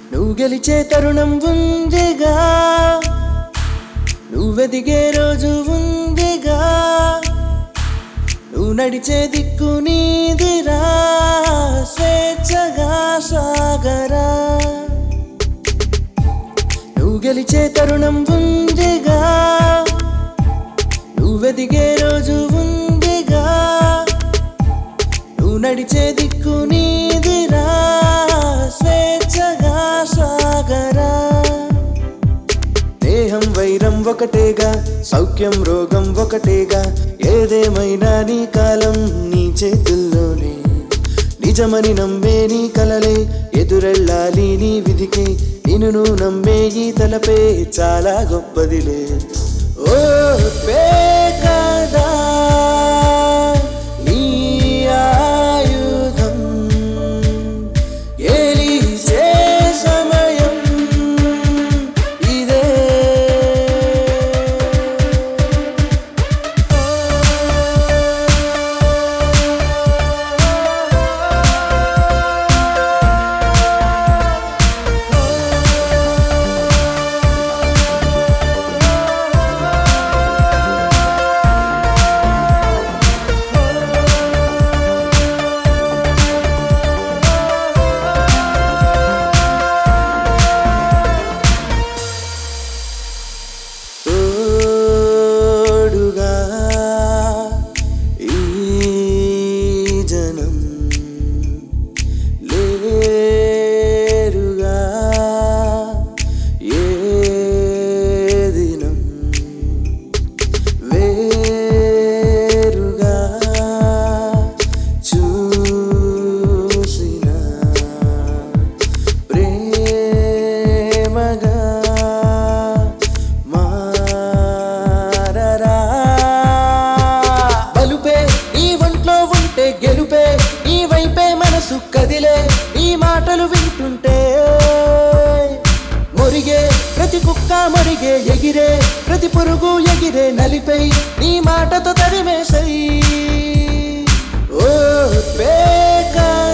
నువ్వు గెలిచే తరుణం ఉందిగా నువ్వెదిగే రోజు ఉందిగా నువ్వు నడిచే దిక్కు నీదిరా స్వేచ్ఛగా సాగరా నువ్వు గెలిచే తరుణం ఉందిగా నువ్వెదిగే రోజు ఉందిగా నువ్వు నడిచే దిక్కు నీదిరా స్వేచ్ఛగా సాగరా దేహం వైరం ఒకటేగా సౌఖ్యం రోగం ఒకటేగా ఏదేమైనా నీ కాలం నీ చేతుల్లోనే నిజమని నమ్మే నీ కలలే ఎదురెళ్ళాలి నీ విధికే నిన్ను నువ్వు నమ్మే ఈ తలపే చాలా గొప్పదిలే ఓ పేకదా నీ ఆయుధం గెలిచే సమయం ఇదే తోడుగా ఈ జనం లేరుగా ఏ దినం వేరుగా చూసిన ప్రేమగా మారరా బలుపే నీ ఒంట్లో ఉంటే గెలుపే నీ వైపే మనసు కదిలే నీ మాటలు వింటుంటే మొరిగే ప్రతి కుక్క మొరిగే ఎగిరే ప్రతి పురుగు ఎగిరే నలిపై నీ మాటతో తరిమేసై ఓ పేక